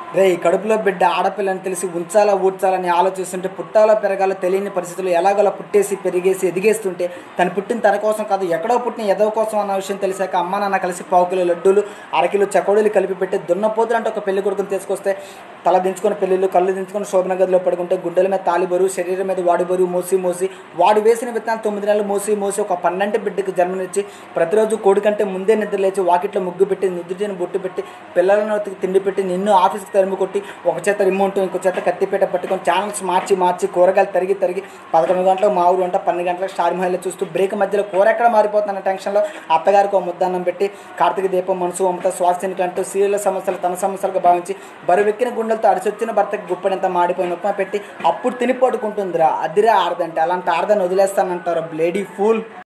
రే ఈ కడుపులో బిడ్డ ఆడపిల్లని తెలిసి ఉంచాలా ఊడ్చాలని ఆలోచిస్తుంటే పుట్టాలో పెరగాలో తెలియని పరిస్థితులు ఎలాగోలా పుట్టేసి పెరిగేసి ఎదిగేస్తుంటే తను పుట్టిన తన కోసం కాదు ఎక్కడో పుట్టిన ఎదవ కోసం అన్న విషయం తెలిసాక అమ్మ నాన్న కలిసి పావు కిలో లడ్డూలు అరకిలో చకోడీలు కలిపి పెట్టి దున్నపోతులు అంటే ఒక పెళ్లి కొడుకుని తీసుకొస్తే తల దించుకొని పెళ్ళిళ్ళు కళ్ళు దించుకొని శోభన గదిలో పడుకుంటే గుండెల మీద తాలి బరువు శరీరం మీద వాడి బరువు మోసి మోసి వాడు వేసిన విత్తనాలు తొమ్మిది నెలలు మోసి మోసి ఒక పన్నెండు బిడ్డకి జన్మనిచ్చి ప్రతిరోజు కోడి కంటే ముందే నిద్ర లేచి వాకిట్లో ముగ్గు పెట్టి నిద్రని బొట్టు పెట్టి పిల్లలను ఉతికి తిండి పెట్టి నిన్ను ఆఫీస్కి తరిమి కొట్టి ఒక చేత రిమోట్ ఇంకో చేత కత్తిపేట పట్టుకొని ఛానల్స్ మార్చి మార్చి కూరగాయలు తరిగి తరిగి పదకొండు గంటలకు మా ఊరు వంట పన్నెండు గంటలకు స్టార్ మహిళ చూస్తూ బ్రేక్ మధ్యలో కూర ఎక్కడ మారిపోతున్న టెన్షన్లో అత్తగారికి ఒక ముద్దన్నం పెట్టి కార్తీక దీపం మనసు మమత స్వాస్థ్యానికి అంటూ సీరియల్ సమస్యలు తన సమస్యలుగా భావించి బరువెక్కిన గుండెలతో అడిసొచ్చిన భర్తకి గుప్పడంత మాడిపోయిన ఉప్మా పెట్టి అప్పుడు తిని పడుకుంటుందిరా అదిరా ఆడదంటే అలాంటి ఆడదాన్ని వదిలేస్తానంటారు బ్లేడీ ఫూల్